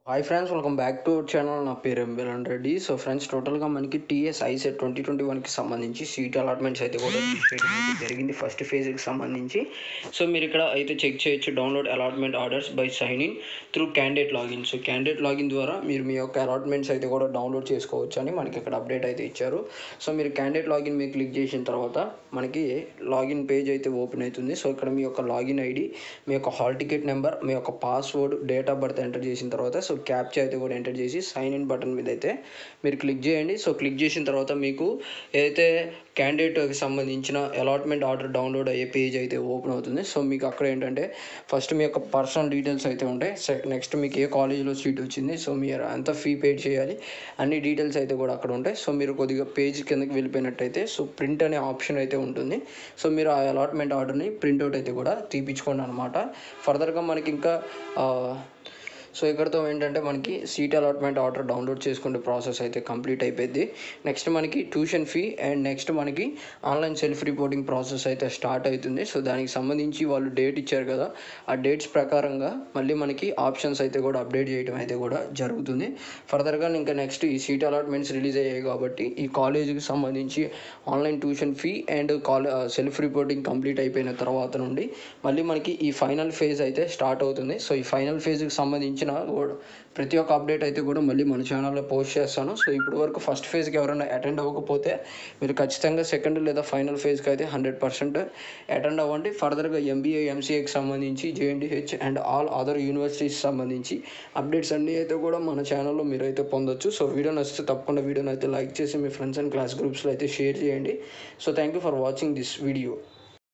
hi friends welcome back to our channel నా పేరు ఎంబెలన్ Reddy so friends టోటల్గా మనకి టీఎస్ ఐసెట్ ట్వంటీ ట్వంటీ వన్కి సంబంధించి సీట్ అలాట్మెంట్స్ అయితే కూడా చేయడం అయితే జరిగింది ఫస్ట్ ఫేజ్కి సంబంధించి సో మీరు ఇక్కడ అయితే చెక్ చేయొచ్చు download allotment orders by sign in through candidate login so candidate login ద్వారా మీరు మీ యొక్క అలాట్మెంట్స్ అయితే కూడా డౌన్లోడ్ చేసుకోవచ్చు అని మనకి ఇక్కడ అప్డేట్ అయితే ఇచ్చారు సో మీరు క్యాండిడేట్ లాగిన్ మీద క్లిక్ చేసిన తర్వాత మనకి లాగిన్ పేజ్ అయితే ఓపెన్ అవుతుంది సో ఇక్కడ మీ యొక్క లాగిన్ ఐడి మీ యొక్క హాల్ టికెట్ నెంబర్ మీ యొక్క password date of birth enter చేసిన తర్వాత సో క్యాప్చా అయితే కూడా ఎంటర్ చేసి సైన్ ఇన్ బటన్ మీద అయితే మీరు క్లిక్ చేయండి సో క్లిక్ చేసిన తర్వాత మీకు ఏదైతే క్యాండిడేట్కి సంబంధించిన అలాట్మెంట్ ఆర్డర్ డౌన్లోడ్ అయ్యే పేజ్ అయితే ఓపెన్ అవుతుంది సో మీకు అక్కడ ఏంటంటే ఫస్ట్ మీ యొక్క పర్సనల్ డీటెయిల్స్ అయితే ఉంటాయి నెక్స్ట్ మీకు ఏ కాలేజీలో సీట్ వచ్చింది సో మీరు ఎంత ఫీ పేడ్ చేయాలి అన్ని డీటెయిల్స్ అయితే కూడా అక్కడ ఉంటాయి సో మీరు కొద్దిగా పేజ్ కిందకి వెళ్ళిపోయినట్టయితే సో ప్రింట్ అనే ఆప్షన్ అయితే ఉంటుంది సో మీరు ఆ అలాట్మెంట్ ఆర్డర్ని ప్రింట్అవుట్ అయితే కూడా తీపించుకోండి అనమాట ఫర్దర్గా మనకి ఇంకా ఆ, సో ఇక్కడతో ఏంటంటే మనకి సీట్ అలాట్మెంట్ ఆర్డర్ డౌన్లోడ్ చేసుకునే ప్రాసెస్ అయితే కంప్లీట్ అయిపోయింది నెక్స్ట్ మనకి ట్యూషన్ ఫీ అండ్ నెక్స్ట్ మనకి ఆన్లైన్ సెల్ఫ్ రిపోర్టింగ్ ప్రాసెస్ అయితే స్టార్ట్ అవుతుంది సో దానికి సంబంధించి వాళ్ళు డేట్ ఇచ్చారు కదా ఆ డేట్స్ ప్రకారంగా మళ్ళీ మనకి ఆప్షన్స్ అయితే కూడా అప్డేట్ చేయడం అయితే కూడా జరుగుతుంది ఫర్దర్గా ఇంకా నెక్స్ట్ ఈ సీట్ అలాట్మెంట్స్ రిలీజ్ అయ్యాయి కాబట్టి ఈ కాలేజీకి సంబంధించి ఆన్లైన్ ట్యూషన్ ఫీ అండ్ కాలే సెల్ఫ్ రిపోర్టింగ్ కంప్లీట్ అయిపోయిన తర్వాత నుండి మళ్ళీ మనకి ఈ ఫైనల్ ఫేజ్ అయితే స్టార్ట్ అవుతుంది సో ఈ ఫైనల్ ఫేజ్కి సంబంధించిన కూడా ప్రతి ఒక్క అప్డేట్ అయితే కూడా మళ్ళీ మన ఛానల్లో పోస్ట్ చేస్తాను సో ఇప్పటి వరకు ఫస్ట్ ఫేజ్కి ఎవరైనా అటెండ్ అవ్వకపోతే మీరు ఖచ్చితంగా సెకండ్ లేదా ఫైనల్ ఫేజ్కి అయితే హండ్రెడ్ పర్సెంట్ అటెండ్ అవ్వండి ఫర్దర్గా ఎంబీఏ ఎంసీఏకి సంబంధించి JNTH and all other universities సంబంధించి అప్డేట్స్ అన్నీ అయితే కూడా మన ఛానల్లో మీరు అయితే పొందొచ్చు సో వీడియో నచ్చితే తప్పకుండా వీడియోని అయితే లైక్ చేసి మీ ఫ్రెండ్స్ అండ్ క్లాస్ గ్రూప్స్లో అయితే షేర్ చేయండి so thank you for watching this video